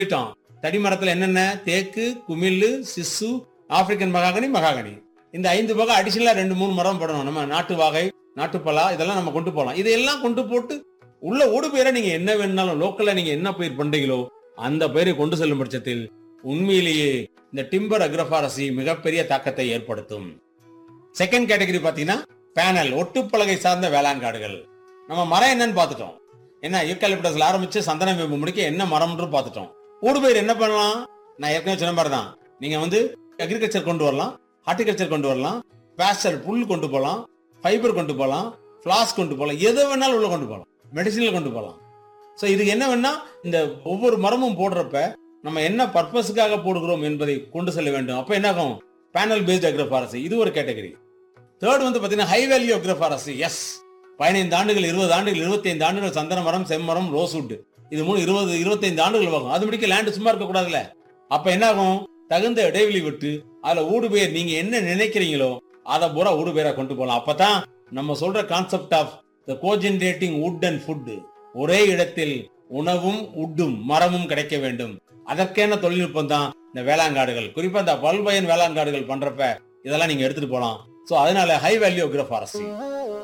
சொல்லிட்டோம் தடி மரத்துல என்னென்ன தேக்கு குமிழ் சிசு ஆப்பிரிக்கன் மகாகனி மகாகனி இந்த ஐந்து வகை அடிஷனலா ரெண்டு மூணு மரம் போடணும் நம்ம நாட்டு வாகை நாட்டுப்பலா இதெல்லாம் நம்ம கொண்டு போகலாம் இதையெல்லாம் கொண்டு போட்டு உள்ள ஓடு பயிரை நீங்க என்ன வேணாலும் லோக்கல்ல நீங்க என்ன பயிர் பண்றீங்களோ அந்த பயிரை கொண்டு செல்லும் பட்சத்தில் உண்மையிலேயே இந்த டிம்பர் அக்ரஃபாரசி மிகப்பெரிய தாக்கத்தை ஏற்படுத்தும் செகண்ட் கேட்டகரி பாத்தீங்கன்னா பேனல் ஒட்டுப்பலகை சார்ந்த வேளாண் காடுகள் நம்ம மரம் என்னன்னு பார்த்துட்டோம் என்ன யூக்கலிப்டஸ்ல ஆரம்பிச்சு சந்தன வேம்பு முடிக்க என்ன மரம்னு பார்த்துட்டோம் ஊடுபயிர் என்ன பண்ணலாம் நான் ஏற்கனவே சொன்ன மாதிரி தான் நீங்க வந்து அக்ரிகல்ச்சர் கொண்டு வரலாம் ஹார்டிகல்ச்சர் கொண்டு வரலாம் பேஸ்டர் புல் கொண்டு போகலாம் ஃபைபர் கொண்டு போகலாம் ஃபிளாஸ் கொண்டு போகலாம் எதை வேணாலும் உள்ள கொண்டு போகலாம் மெடிசினில் கொண்டு போகலாம் ஸோ இதுக்கு என்ன வேணா இந்த ஒவ்வொரு மரமும் போடுறப்ப நம்ம என்ன பர்பஸுக்காக போடுகிறோம் என்பதை கொண்டு செல்ல வேண்டும் அப்போ என்ன ஆகும் பேனல் பேஸ்ட் அக்ரோஃபாரசி இது ஒரு கேட்டகரி தேர்ட் வந்து பார்த்தீங்கன்னா ஹை வேல்யூ அக்ரோஃபாரசி எஸ் பதினைந்து ஆண்டுகள் இருபது ஆண்டுகள் இருபத்தைந்து ஆண்டுகள் சந்தன மரம் செம்மரம் ரோஸ்வுட் இது மூணு இருபது இருபத்தைந்து ஆண்டுகள் ஆகும் அது முடிக்க லேண்ட் சும்மா இருக்க கூடாதுல்ல அப்ப என்ன ஆகும் தகுந்த இடைவெளி விட்டு அதுல ஊடு பெயர் நீங்க என்ன நினைக்கிறீங்களோ அதை பூரா ஊடு பெயரா கொண்டு போகலாம் அப்பதான் நம்ம சொல்ற concept of the cogenerating wood and food ஒரே இடத்தில் உணவும் உட்டும் மரமும் கிடைக்க வேண்டும் அதற்கேன தொழில்நுட்பம் தான் இந்த வேளாங்காடுகள் குறிப்பா இந்த பல்பயன் வேளாங்காடுகள் பண்றப்ப இதெல்லாம் நீங்க எடுத்துட்டு போலாம் சோ அதனால ஹை வேல்யூ ஃபாரஸ்ட்ரி